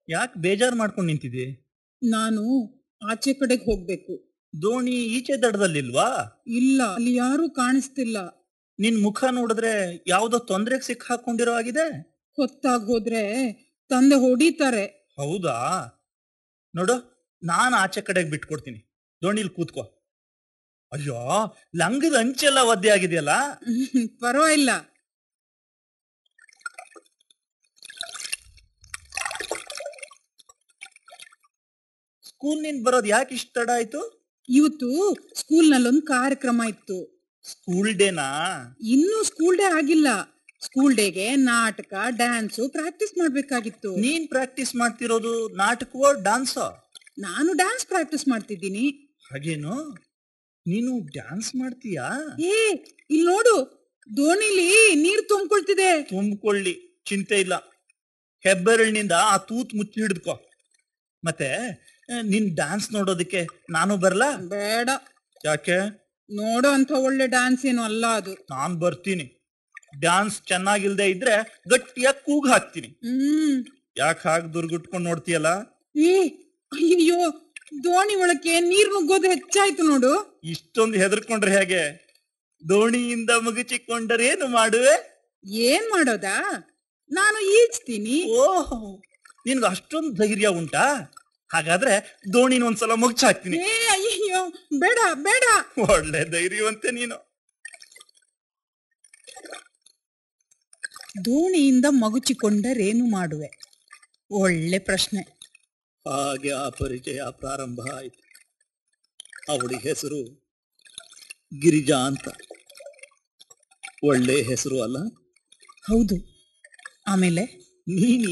ಯಾಕೆ ಬೇಜಾರು ಮಾಡ್ಕೊಂಡು ನಿಂತಿದೆ ನಾನು ಆಚೆ ಕಡೆಗೆ ಹೋಗ್ಬೇಕು ದೋಣಿ ಈಚೆ ದಡದಲ್ಲಿಲ್ವಾ ಇಲ್ಲ ಅಲ್ಲಿ ಯಾರೂ ಕಾಣಿಸ್ತಿಲ್ಲ ನಿನ್ ಮುಖ ನೋಡಿದ್ರೆ ಯಾವ್ದೋ ತೊಂದ್ರೆಗೆ ಸಿಕ್ಕ ಹಾಕೊಂಡಿರೋ ಆಗಿದೆ ಹೊತ್ತಾಗ್ ಹೋದ್ರೆ ತಂದೆ ಹೊಡಿತಾರೆ ಹೌದಾ ನೋಡು ನಾನು ಆಚೆ ಕಡೆಗೆ ಬಿಟ್ಕೊಡ್ತೀನಿ ದೋಣಿಲ್ ಕೂತ್ಕೋ ಅಯ್ಯೋ ಲಂಗದ ಅಂಚೆಲ್ಲ ಒದ್ದೆ ಆಗಿದೆಯಲ್ಲ ಪರವಾಗಿಲ್ಲ ಸ್ಕೂಲ್ ನಿಂದ ಬರೋದು ಯಾಕೆ ಇಷ್ಟ ತಡ ಆಯ್ತು ಇವತ್ತು ಸ್ಕೂಲ್ನಲ್ಲೊಂದು ಕಾರ್ಯಕ್ರಮ ಇತ್ತು ಸ್ಕೂಲ್ ಡೇನಾ ಇನ್ನೂ ಸ್ಕೂಲ್ ಡೇ ಆಗಿಲ್ಲ ಸ್ಕೂಲ್ ಡೇಗೆ ನಾಟಕ ಡ್ಯಾನ್ಸು ಪ್ರಾಕ್ಟೀಸ್ ಮಾಡ್ಬೇಕಾಗಿತ್ತು ನೀನ್ ಪ್ರಾಕ್ಟೀಸ್ ಮಾಡ್ತಿರೋದು ನಾಟಕವೋ ಡಾನ್ಸೋ ನಾನು ಡ್ಯಾನ್ಸ್ ಪ್ರಾಕ್ಟೀಸ್ ಮಾಡ್ತಿದ್ದೀನಿ ಹಾಗೇನು ನೀನು ಡ್ಯಾನ್ಸ್ ಮಾಡ್ತೀಯಾ ಏ ಇಲ್ಲಿ ನೋಡು ದೋಣಿಲಿ ನೀರ್ ತುಂಬಿಕೊಳ್ತಿದೆ ತುಂಬಿಕೊಳ್ಳಿ ಚಿಂತೆ ಇಲ್ಲ ಹೆಬ್ಬೆರಳಿನಿಂದ ಆ ತೂತ್ ಮುಚ್ಚಿ ಹಿಡಿದ್ಕೋ ಮತ್ತೆ ಆ, ನಿನ್ ಡ್ಯಾನ್ಸ್ ನೋಡೋದಕ್ಕೆ ನಾನು ಬರ್ಲಾ ಬೇಡ ಯಾಕೆ ನೋಡೋ ಅಂತ ಒಳ್ಳೆ ಡ್ಯಾನ್ಸ್ ಏನು ಅಲ್ಲ ಅದು ನಾನ್ ಬರ್ತೀನಿ ಡ್ಯಾನ್ಸ್ ಚೆನ್ನಾಗಿಲ್ದೆ ಇದ್ರೆ ಗಟ್ಟಿಯಾಗಿ ಕೂಗ್ ಹಾಕ್ತೀನಿ ಹ್ಮ್ ಯಾಕೆ ಹಾಗೆ ದುರ್ಗುಟ್ಕೊಂಡು ನೋಡ್ತೀಯಲ್ಲ ಏ ಅಯ್ಯಯ್ಯೋ ದೋಣಿ ಒಳಕ್ಕೆ ನೀರ್ ನುಗ್ಗೋದು ಹೆಚ್ಚಾಯ್ತು ನೋಡು ಇಷ್ಟೊಂದು ಹೆದರ್ಕೊಂಡ್ರೆ ಹೇಗೆ ದೋಣಿಯಿಂದ ಮುಗಿಚಿಕೊಂಡರೇನು ಮಾಡುವೆ ಏನ್ ಮಾಡೋದಾ ನಾನು ಈಜ್ತೀನಿ ಓಹ್ ನಿನ್ಗೆ ಅಷ್ಟೊಂದು ಧೈರ್ಯ ಉಂಟಾ ಹಾಗಾದ್ರೆ ದೋಣಿನ ಒಂದ್ಸಲ ಮುಗ್ಚ್ ಹಾಕ್ತೀನಿ ಏ ಅಯ್ಯಯ್ಯೋ ಬೇಡ ಬೇಡ ಒಳ್ಳೆ ಧೈರ್ಯವಂತೆ ನೀನು ದೋಣಿಯಿಂದ ಮಗುಚಿಕೊಂಡರೇನು ಮಾಡುವೆ ಒಳ್ಳೆ ಪ್ರಶ್ನೆ ಹಾಗೆ ಆ ಪರಿಚಯ ಪ್ರಾರಂಭ ಆಯಿತು ಅವಳಿ ಹೆಸರು ಗಿರಿಜಾ ಅಂತ ಒಳ್ಳೆ ಹೆಸರು ಅಲ್ಲ ಹೌದು ಆಮೇಲೆ ನೀನ್